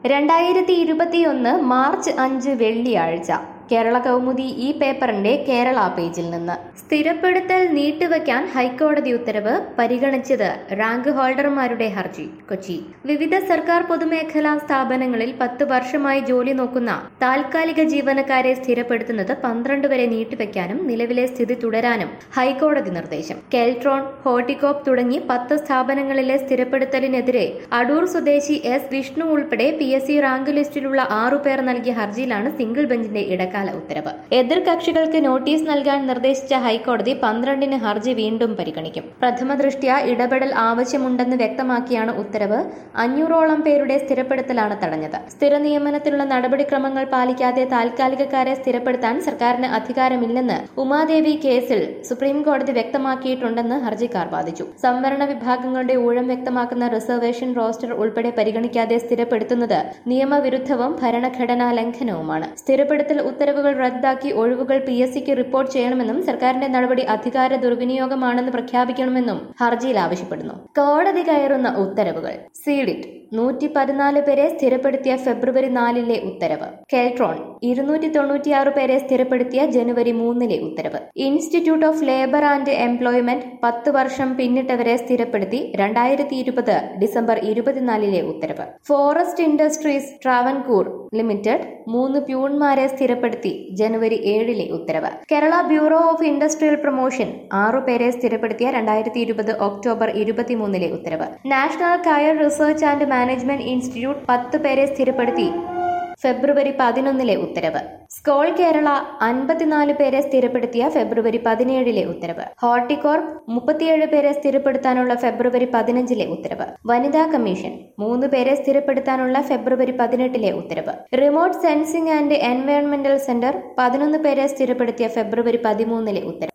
രണ്ടായിരത്തി ഇരുപത്തിയൊന്ന് മാർച്ച് അഞ്ച് വെള്ളിയാഴ്ച കേരള കൗമുദി ഈ പേപ്പറിന്റെ കേരള പേജിൽ നിന്ന് സ്ഥിരപ്പെടുത്തൽ നീട്ടിവെക്കാൻ ഹൈക്കോടതി ഉത്തരവ് പരിഗണിച്ചത് റാങ്ക് ഹോൾഡർമാരുടെ ഹർജി കൊച്ചി വിവിധ സർക്കാർ പൊതുമേഖലാ സ്ഥാപനങ്ങളിൽ പത്ത് വർഷമായി ജോലി നോക്കുന്ന താൽക്കാലിക ജീവനക്കാരെ സ്ഥിരപ്പെടുത്തുന്നത് പന്ത്രണ്ട് വരെ നീട്ടിവെക്കാനും നിലവിലെ സ്ഥിതി തുടരാനും ഹൈക്കോടതി നിർദ്ദേശം കെൽട്രോൺ ഹോർട്ടികോപ്പ് തുടങ്ങി പത്ത് സ്ഥാപനങ്ങളിലെ സ്ഥിരപ്പെടുത്തലിനെതിരെ അടൂർ സ്വദേശി എസ് വിഷ്ണു ഉൾപ്പെടെ പി എസ് സി റാങ്ക് ലിസ്റ്റിലുള്ള ആറുപേർ നൽകിയ ഹർജിയിലാണ് സിംഗിൾ ബെഞ്ചിന്റെ ഇടക്കാല ഉത്തരവ് എതിർകക്ഷികൾക്ക് നോട്ടീസ് നൽകാൻ നിർദ്ദേശിച്ച ഹൈക്കോടതി പന്ത്രണ്ടിന് ഹർജി വീണ്ടും പരിഗണിക്കും പ്രഥമ ദൃഷ്ട്യാ ഇടപെടൽ ആവശ്യമുണ്ടെന്ന് വ്യക്തമാക്കിയാണ് ഉത്തരവ് അഞ്ഞൂറോളം പേരുടെ സ്ഥിരപ്പെടുത്തലാണ് തടഞ്ഞത് സ്ഥിര നിയമനത്തിലുള്ള നടപടിക്രമങ്ങൾ പാലിക്കാതെ താൽക്കാലികക്കാരെ സ്ഥിരപ്പെടുത്താൻ സർക്കാരിന് അധികാരമില്ലെന്ന് ഉമാദേവി കേസിൽ സുപ്രീം കോടതി വ്യക്തമാക്കിയിട്ടുണ്ടെന്ന് ഹർജിക്കാർ വാദിച്ചു സംവരണ വിഭാഗങ്ങളുടെ ഊഴം വ്യക്തമാക്കുന്ന റിസർവേഷൻ റോസ്റ്റർ ഉൾപ്പെടെ പരിഗണിക്കാതെ സ്ഥിരപ്പെടുത്തുന്നത് നിയമവിരുദ്ധവും ഭരണഘടനാ ലംഘനവുമാണ് സ്ഥിരപ്പെടുത്തൽ ഉത്തരവുകൾ റദ്ദാക്കി ഒഴിവുകൾ പി എസ് സിക്ക് റിപ്പോർട്ട് ചെയ്യണമെന്നും സർക്കാരിന്റെ നടപടി അധികാര ദുർവിനിയോഗമാണെന്ന് പ്രഖ്യാപിക്കണമെന്നും ഹർജിയിൽ ആവശ്യപ്പെടുന്നു കോടതി കയറുന്ന ഉത്തരവുകൾ സീഡിറ്റ് നൂറ്റി പതിനാല് പേരെ സ്ഥിരപ്പെടുത്തിയ ഫെബ്രുവരി നാലിലെ ഉത്തരവ് കെൽട്രോൺ ഇരുന്നൂറ്റി തൊണ്ണൂറ്റിയാറ് പേരെ സ്ഥിരപ്പെടുത്തിയ ജനുവരി മൂന്നിലെ ഉത്തരവ് institute of labour and employment പത്ത് വർഷം പിന്നിട്ടവരെ സ്ഥിരപ്പെടുത്തി രണ്ടായിരത്തി ഇരുപത് ഡിസംബർ ഇരുപത്തിനാലിലെ ഉത്തരവ് ഫോറസ്റ്റ് ഇൻഡസ്ട്രീസ് ട്രാവൻകൂർ ലിമിറ്റഡ് മൂന്ന് പ്യൂൺമാരെ സ്ഥിരപ്പെടുത്തി ജനുവരി ഏഴിലെ ഉത്തരവ് Kerala bureau of industrial promotion ആറുപേരെ സ്ഥിരപ്പെടുത്തിയ രണ്ടായിരത്തി ഇരുപത് ഒക്ടോബർ ഇരുപത്തിമൂന്നിലെ ഉത്തരവ് നാഷണൽ കയർ റിസർച്ച് ആൻഡ് മാനേജ്മെന്റ് ഇൻസ്റ്റിറ്റ്യൂട്ട് പത്ത് പേരെ സ്ഥിരപ്പെടുത്തി ഫെബ്രുവരി പതിനൊന്നിലെ ഉത്തരവ് സ്കോൾ കേരള അൻപത്തിനാല് പേരെ സ്ഥിരപ്പെടുത്തിയ ഫെബ്രുവരി പതിനേഴിലെ ഉത്തരവ് ഹോർട്ടികോർപ്പ് മുപ്പത്തിയേഴ് പേരെ സ്ഥിരപ്പെടുത്താനുള്ള ഫെബ്രുവരി പതിനഞ്ചിലെ ഉത്തരവ് വനിതാ കമ്മീഷൻ മൂന്ന് പേരെ സ്ഥിരപ്പെടുത്താനുള്ള ഫെബ്രുവരി പതിനെട്ടിലെ ഉത്തരവ് റിമോട്ട് സെൻസിംഗ് ആൻഡ് എൻവയോൺമെന്റൽ സെന്റർ പതിനൊന്ന് പേരെ സ്ഥിരപ്പെടുത്തിയ ഫെബ്രുവരി പതിമൂന്നിലെ ഉത്തരവ്